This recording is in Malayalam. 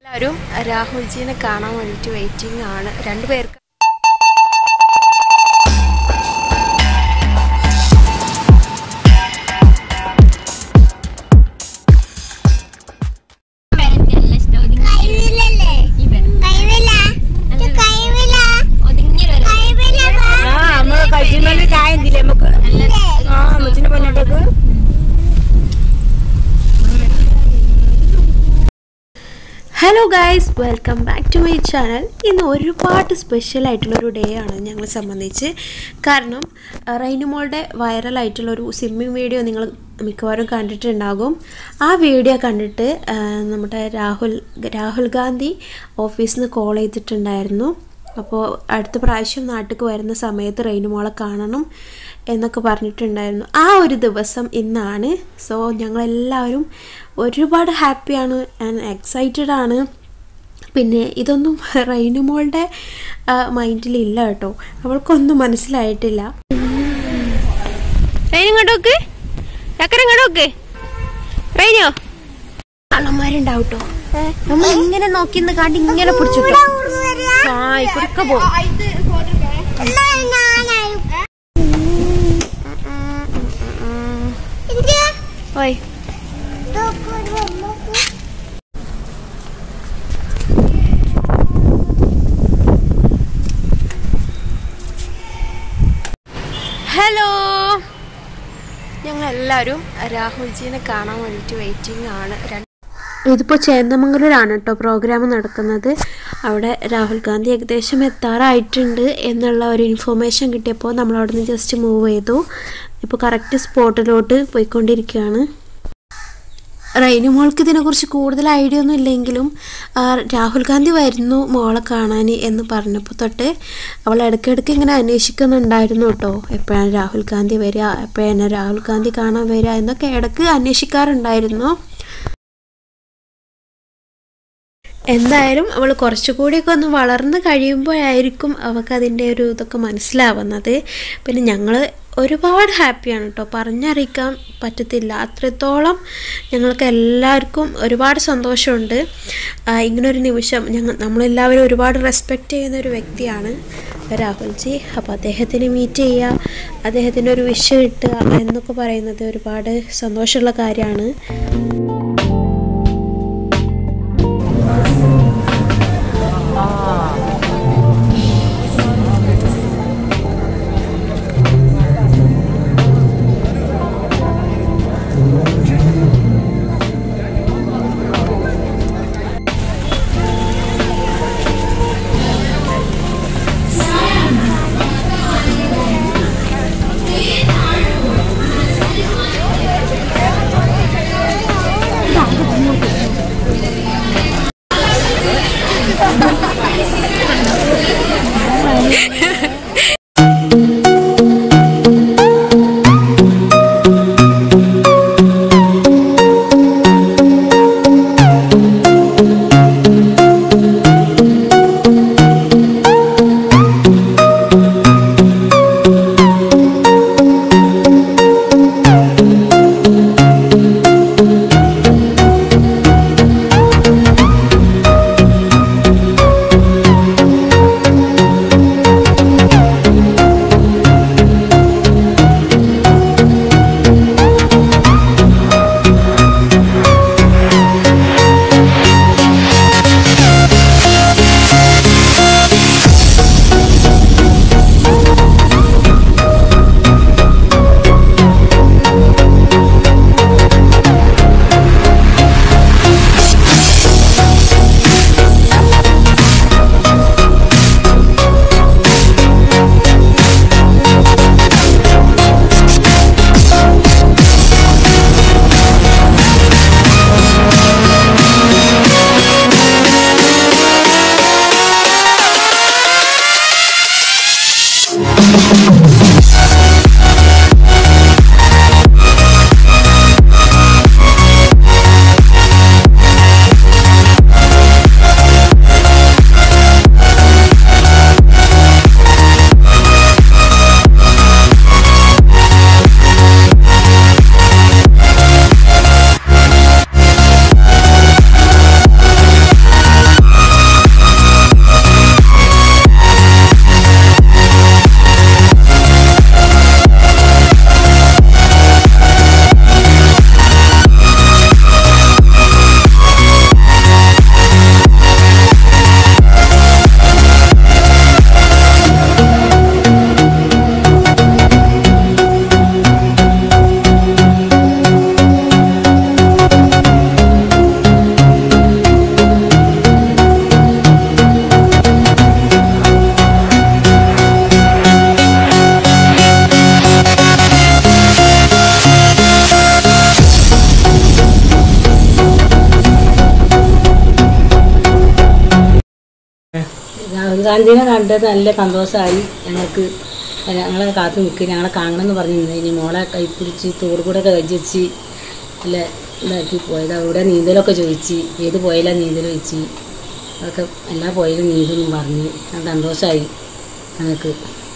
എല്ലാവരും രാഹുൽജീനെ കാണാൻ വേണ്ടിയിട്ട് വെയിറ്റിംഗ് ആണ് രണ്ടുപേർക്ക് ആ നമ്മള് കഴിച്ചിട്ടുണ്ടെങ്കിൽ ചായ എന്തില്ലേ നമുക്ക് ആ അമ്മച്ചിന്റെ പൊന്നോട്ടേക്ക് hello guys welcome back to my channel ഇന്ന് ഒരുപാട് സ്പെഷ്യൽ ആയിട്ടുള്ളൊരു ഡേ ആണ് ഞങ്ങളെ സംബന്ധിച്ച് കാരണം അഹ് റൈനുമോളുടെ വൈറലായിട്ടുള്ളൊരു സ്വിമ്മിങ് വീഡിയോ നിങ്ങൾ മിക്കവാറും കണ്ടിട്ടുണ്ടാകും ആ വീഡിയോ കണ്ടിട്ട് ആഹ് നമ്മുടെ രാഹുൽ രാഹുൽ ഗാന്ധി ഓഫീസിൽ നിന്ന് കോൾ ചെയ്തിട്ടുണ്ടായിരുന്നു അപ്പോൾ അടുത്ത പ്രാവശ്യം നാട്ടിലേക്ക് വരുന്ന സമയത്ത് റെയിനുമോളെ കാണണം എന്നൊക്കെ പറഞ്ഞിട്ടുണ്ടായിരുന്നു ആ ഒരു ദിവസം ഇന്നാണ് സോ ഞങ്ങളെല്ലാവരും ഒരുപാട് ഹാപ്പിയാണ് ആൻഡ് എക്സൈറ്റഡ് ആണ് പിന്നെ ഇതൊന്നും റൈനുമോളുടെ മൈൻഡിലില്ല കേട്ടോ അവൾക്കൊന്നും മനസ്സിലായിട്ടില്ല ഇങ്ങോട്ടോക്ക് ചക്കര ഇങ്ങോട്ടോക്ക് റൈനോ കള്ളന്മാരുണ്ടാവും കേട്ടോ നമ്മൾ ഇങ്ങനെ നോക്കി നിന്ന് കാണ്ട് ഇങ്ങനെ പിടിച്ചിട്ടോ ആ ഇക്കുറിക്ക പോ ഓയ് ഹലോ ഞങ്ങൾ എല്ലാവരും രാഹുൽജീനെ കാണാൻ വേണ്ടിയിട്ട് വെയിറ്റിംഗ് ആണ് രണ്ട് ഇതിപ്പോൾ ചേന്ദമംഗലൂരാണ് കേട്ടോ പ്രോഗ്രാം നടക്കുന്നത് അവിടെ രാഹുൽ ഗാന്ധി ഏകദേശം എത്താറായിട്ടുണ്ട് എന്നുള്ള ഒരു ഇൻഫോർമേഷൻ കിട്ടിയപ്പോൾ നമ്മൾ അവിടെ നിന്ന് ജസ്റ്റ് മൂവ് ചെയ്തു ഇപ്പോൾ കറക്റ്റ് സ്പോട്ടിലോട്ട് പോയിക്കൊണ്ടിരിക്കുകയാണ് റൈനു മോൾക്ക് ഇതിനെക്കുറിച്ച് കൂടുതൽ ഐഡിയ ഒന്നും ഇല്ലെങ്കിലും ആ, രാഹുൽ ഗാന്ധി വരുന്നു മോളെ കാണാൻ എന്ന് പറഞ്ഞപ്പോൾ തൊട്ട് അവൾ ഇടയ്ക്കിടയ്ക്ക് ഇങ്ങനെ അന്വേഷിക്കുന്നുണ്ടായിരുന്നു കേട്ടോ എപ്പോഴാണ് രാഹുൽ ഗാന്ധി വരിക എപ്പോഴാണ് രാഹുൽ ഗാന്ധി കാണാൻ വരിക എന്നൊക്കെ ഇടയ്ക്ക് അന്വേഷിക്കാറുണ്ടായിരുന്നു എന്തായാലും അവൾ കുറച്ചുകൂടിയൊക്കെ ഒന്ന് വളർന്ന് കഴിയുമ്പോഴായിരിക്കും അവൾക്ക് അതിൻ്റെ ഒരു ഇതൊക്കെ മനസ്സിലാവുന്നത് പിന്നെ ഞങ്ങൾ ഒരുപാട് ഹാപ്പിയാണ് കേട്ടോ പറഞ്ഞറിയിക്കാൻ പറ്റത്തില്ല അത്രത്തോളം ഞങ്ങൾക്ക് എല്ലാവർക്കും ഒരുപാട് സന്തോഷമുണ്ട് ആ, ഇങ്ങനൊരു നിമിഷം ഞങ്ങൾ നമ്മളെല്ലാവരും ഒരുപാട് റെസ്പെക്റ്റ് ചെയ്യുന്ന ഒരു വ്യക്തിയാണ് രാഹുൽജി അപ്പോൾ അദ്ദേഹത്തിനെ മീറ്റ് ചെയ്യുക അദ്ദേഹത്തിൻ്റെ ഒരു വിഷ് കിട്ടുക എന്നൊക്കെ പറയുന്നത് ഒരുപാട് സന്തോഷമുള്ള കാര്യമാണ് സുഗാന്ധിനെ കണ്ടത് നല്ല സന്തോഷമായി ഞങ്ങൾക്ക് ഞങ്ങളെ കാത്തു നിൽക്കുക ഞങ്ങളെ കാണണമെന്ന് പറഞ്ഞ് നിന്ന് ഇനി മോളെ കൈ പിടിച്ച് തോട് കൂടെ ഒക്കെ കജ്ജി വെച്ച് നല്ല ഇതാക്കി പോയത് അവിടെ നീന്തലൊക്കെ ചോദിച്ച് ഏത് പോയാലാ നീന്തൽ ചോദിച്ച് അതൊക്കെ എല്ലാ പോയാലും നീന്തെന്നും പറഞ്ഞ് അത് സന്തോഷമായി ഞങ്ങൾക്ക്